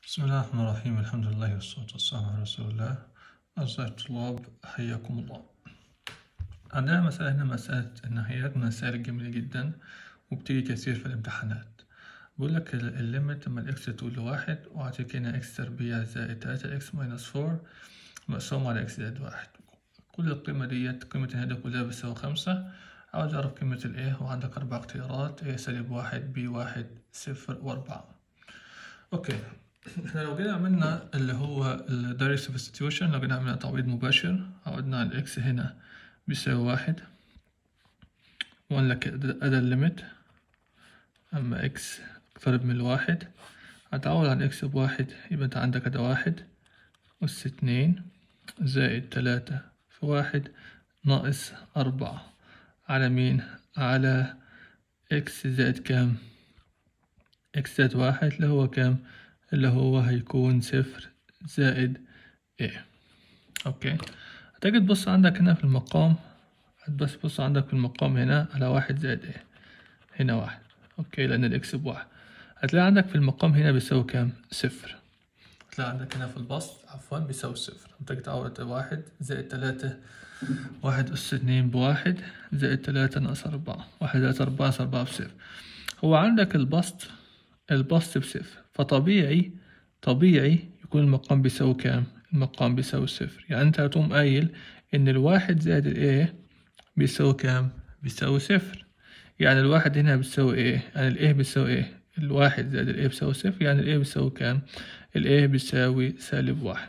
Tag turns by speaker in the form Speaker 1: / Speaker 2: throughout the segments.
Speaker 1: بسم الله الرحمن الرحيم الحمد لله والصلاة والسلام على رسول الله أعزائي الطلاب حياكم الله عندنا مسألة هنا مسألة النهايات من المسائل جميلة جدا وبتيجي كثير في الامتحانات بقول لك الليمت لما الإكس تقول لواحد وأعطيك هنا إكس تربيع زائد تلاتة إكس ماينس فور مقسوم على إكس زائد واحد كل القيمة ديت قيمة النهاية كلها بتساوي خمسة عاوز أعرف قيمة الإيه وعندك أربع اختيارات إيه سالب واحد بي واحد صفر وأربعة أوكي احنا لو جينا عملنا اللي هو ال direct substitution لو جينا عملنا تعويض مباشر عوضنا على الإكس هنا بيساوي واحد وقلنا كده أدا الليميت أما إكس اقترب من الواحد هتعوض عن إكس بواحد يبقى أنت عندك أدا واحد أس اتنين زائد تلاتة في واحد ناقص أربعة على مين؟ على إكس زائد كام؟ إكس زائد واحد اللي هو كام؟ اللي هو هيكون صفر زائد ايه اوكي هتيجي تبص عندك هنا في المقام هتبص بص عندك في المقام هنا على واحد زائد ايه هنا واحد اوكي لان الاكس بواحد هتلاقي عندك في المقام هنا بيساوي كام صفر هتلاقي عندك هنا في البسط عفوا بيساوي صفر هتيجي تعوض واحد زائد تلاتة واحد أس اتنين بواحد زائد تلاتة ناقص أربعة واحد زائد أربعة ناقص أربعة بصفر هو عندك البسط البسط بصفر فطبيعي طبيعي يكون المقام بيساوي كام المقام بيساوي صفر يعني انت هتقوم قايل ان الواحد زائد الايه بيساوي كام بيساوي صفر يعني الواحد هنا بيساوي ايه يعني الايه بيساوي ايه الواحد زائد الايه بيساوي صفر يعني الايه بيساوي كام الايه بيساوي سالب واحد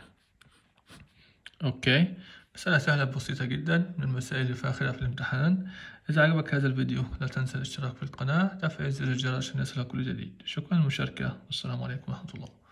Speaker 1: اوكي مسألة سهلة بسيطة جدا من المسائل اللي فاخرة في الامتحان إذا عجبك هذا الفيديو لا تنسى الاشتراك في القناة تفعيل زر الجرس عشان يصلك كل جديد شكرا للمشاركة والسلام عليكم ورحمة الله